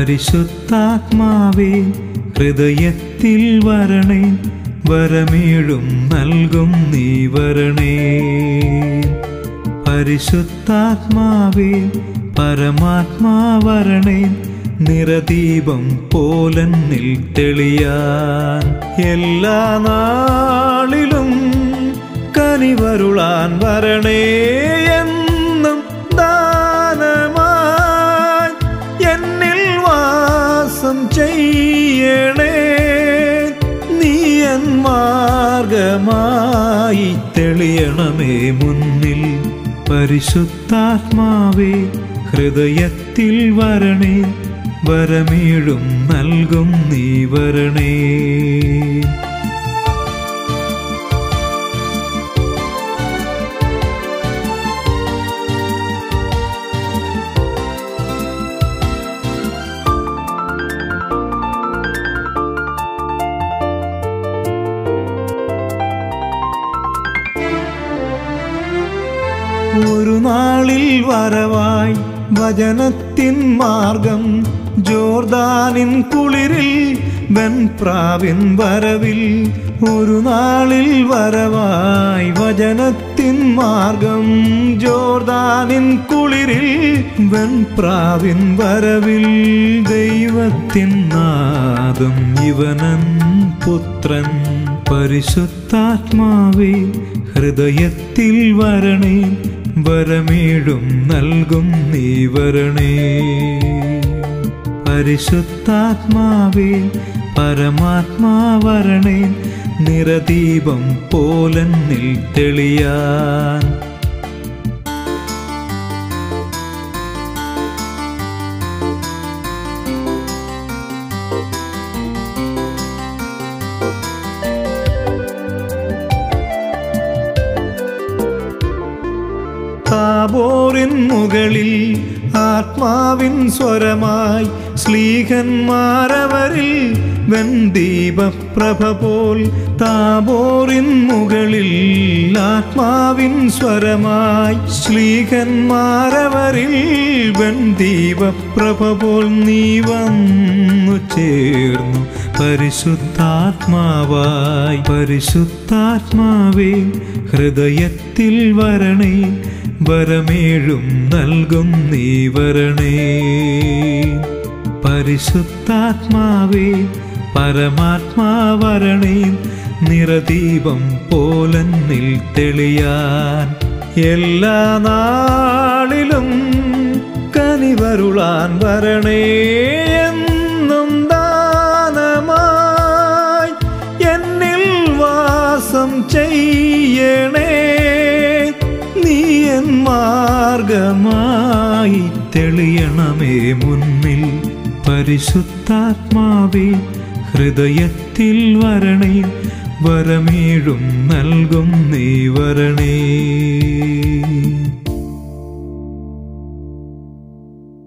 പരിശുദ്ധാത്മാവേ ഹൃദയത്തിൽ വരണേ വരമേഴും നൽകും നീ വരണേ പരിശുദ്ധാത്മാവേ പരമാത്മാ വരണേ നിറദീപം പോലന്നിൽ തെളിയാൻ എല്ലാ നാളിലും കനിവരുളാൻ വരണേ എന്നും ദാനമായി എന്നിൽ വാസം ചെയ്യണേ നീയൻ മാർഗമായി തെളിയണമേ മുന്നിൽ പരിശുദ്ധാത്മാവേ ഹൃദയത്തിൽ വരണേ വരമേഴും നൽകും നീ വരണേ ഒരു നാളിൽ വരവായി വചനത്തിൻ മാർഗം ജോർദാനിൻ കുളിരിൽ വെൺപ്രാവിൻ വരവിൽ ഒരു നാളിൽ വരവായി വചനത്തിൻ മാർഗം ജോർദാനിൻ കുളിരിൽ വെൺപ്രാവിൻ വരവിൽ ദൈവത്തിൻ നാദം ഇവനൻ പുത്രൻ പരിശുദ്ധാത്മാവേ ഹൃദയത്തിൽ വരണേ വരമേഴും നൽകും നീ വരണേ പരിശുദ്ധാത്മാവേ പരമാത്മാ വരണേ നിറദീപം പോലന്നിൽ തെളിയാൻ താബോറിൻ മുകളിൽ ആത്മാവിൻ സ്വരമായി സ്ലീഹന്മാരവരിൽ വെൺദീപപ്രഭ പോൽ താബോറിൻ മുകളിൽ ആത്മാവിൻ സ്വരമായി ശ്ലീഹന്മാരവരിൽ വെൺദീപപ്രഭ പോൽ നീ വന്നു ചേർന്നു പരിശുദ്ധാത്മാവായി പരിശുദ്ധാത്മാവേ ഹൃദയത്തിൽ വരണേ വരമേഴും നൽകും നീ വരണേ പരിശുദ്ധാത്മാവേ പരമാത്മാ വരണേ നിറദീപം പോലന്നിൽ തെളിയാൻ എല്ലാ നാളിലും കനിവരുളാൻ വരണേ എന്നും ദാനമായി എന്നിൽ വാസം ചെയ്യണേ നീ എൻ മാർഗമായി തെളിയണമേ മുന്നിൽ പരിശുദ്ധാത്മാവേ ഹൃദയത്തിൽ വരണേ വരമേഴും നൽകും നീ വരണേ